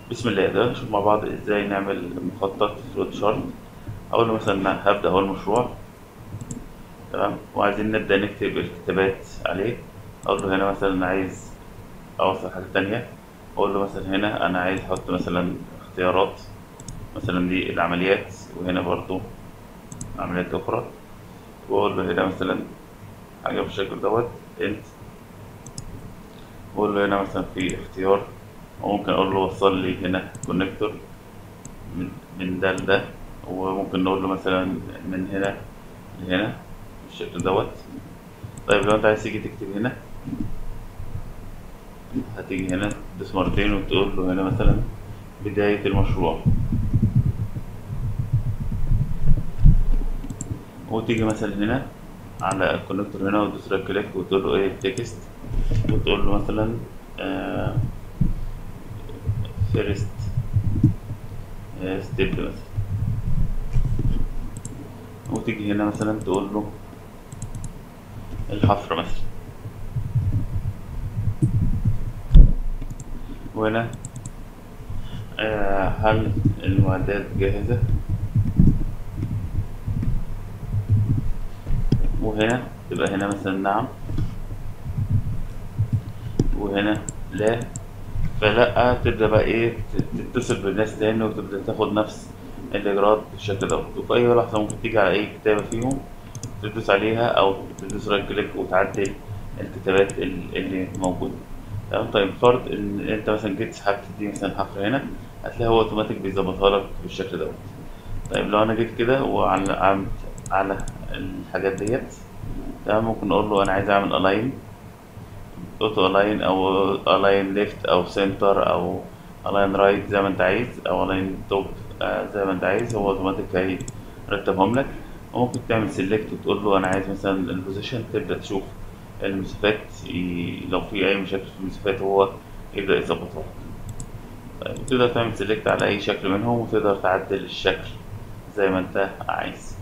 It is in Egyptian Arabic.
بسم الله ده نشوف مع بعض ازاي نعمل مخطط فلوت شارت اقول له مثلا هبدأ اول مشروع تمام وعايزين نبدأ نكتب الكتابات عليه اقول له هنا مثلا عايز اوصل حاجة تانية اقول له مثلا هنا انا عايز احط مثلا اختيارات مثلا دي العمليات وهنا برضو عمليات اخرى واقول له هنا مثلا حاجة بالشكل دوت انت واقول له هنا مثلا في اختيار وممكن اقول له وصل لي هنا كونكتور من من ده لده وممكن نقول له مثلا من هنا لهنا بالشكل دوت طيب لو انت عايز تيجي تكتب هنا هتيجي هنا تدوس مرتين وتقول له هنا مثلا بداية المشروع وتيجي مثلا هنا على الكونكتور هنا وتدوس رايت كليك وتقول له ايه تكست وتقول له مثلا آه فيرست ستيب مثلا وتيجي هنا مثلا تقول له الحفر مثلا وهنا آه هل المعدات جاهزة وهنا تبقى هنا مثلا نعم وهنا لا فلا تبدأ بقى ايه تتصل بالناس تاني وتبدأ تاخد نفس الإجراءات بالشكل دوت وفي أي لحظة ممكن تيجي على أي كتابة فيهم تدوس عليها أو تدوس رايت كليك وتعدل الكتابات اللي موجودة تمام طيب فرض إن أنت مثلا جيت سحبت دي مثلا حفر هنا هتلاقي هو أوتوماتيك بيظبطها لك بالشكل دوت طيب لو أنا جيت كده وعلى على الحاجات ديت تمام ممكن أقول له أنا عايز أعمل ألاين اوتو الاين او الاين ليفت او سنتر او الاين رايت زي ما انت عايز او الاين توب زي ما انت عايز هو اوتوماتيك هيرتبهم لك وممكن تعمل سيلكت وتقول له انا عايز مثلا البوزيشن تبدا تشوف المسافات لو في اي مشاكل في المسافات هو يبدا يظبطها لك طيب تقدر تعمل سيلكت على اي شكل منهم وتقدر تعدل الشكل زي ما انت عايز